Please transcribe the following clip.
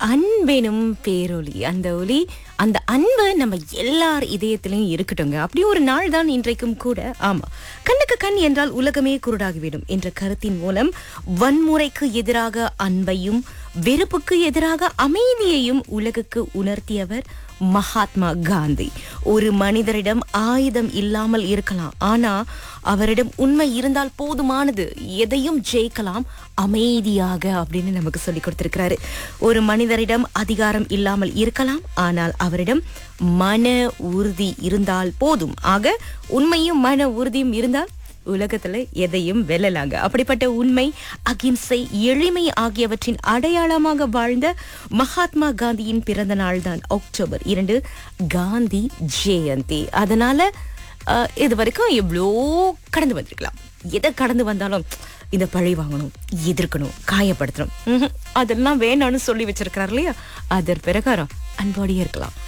அன்பெனும் பேரொளி அந்த ஒளி அந்த அன்பு நம்ம எல்லார் இதயத்திலையும் இருக்கட்டுங்க அப்படி ஒரு நாள் தான் இன்றைக்கும் கூட ஆமா கண்ணுக்கு கண் என்றால் உலகமே குருடாகிவிடும் என்ற கருத்தின் மூலம் வன்முறைக்கு எதிராக அன்பையும் வெறுப்புக்கு எதிராக அமைதியையும் உலகுக்கு உணர்த்தியவர் மகாத்மா காந்தி ஒரு மனிதரிடம் ஆயுதம் இல்லாமல் இருக்கலாம் ஆனா அவரிடம் உண்மை இருந்தால் போதுமானது எதையும் ஜெயிக்கலாம் அமைதியாக அப்படின்னு நமக்கு சொல்லி கொடுத்திருக்கிறாரு ஒரு மனிதரிடம் அதிகாரம் இல்லாமல் இருக்கலாம் ஆனால் அவரிடம் மன உறுதி இருந்தால் போதும் ஆக உண்மையும் மன உறுதியும் இருந்தால் உலகத்துல எதையும் வெல்லலாங்க அப்படிப்பட்ட உண்மை அகிம்சை எளிமை ஆகியவற்றின் அடையாளமாக வாழ்ந்த மகாத்மா காந்தியின் பிறந்த நாள் தான் அக்டோபர் இரண்டு காந்தி ஜெயந்தி அதனால அஹ், இது வரைக்கும் எவ்வளோ கடந்து வந்திருக்கலாம் எதை கடந்து வந்தாலும் இந்த பழி வாங்கணும் எதிர்க்கணும் காயப்படுத்தணும் ம்ஹும். அதெல்லாம் வேணாம்னு சொல்லி வச்சிருக்கிறார் இல்லையா அதன் பிரகாரம் அன்போடையே இருக்கலாம்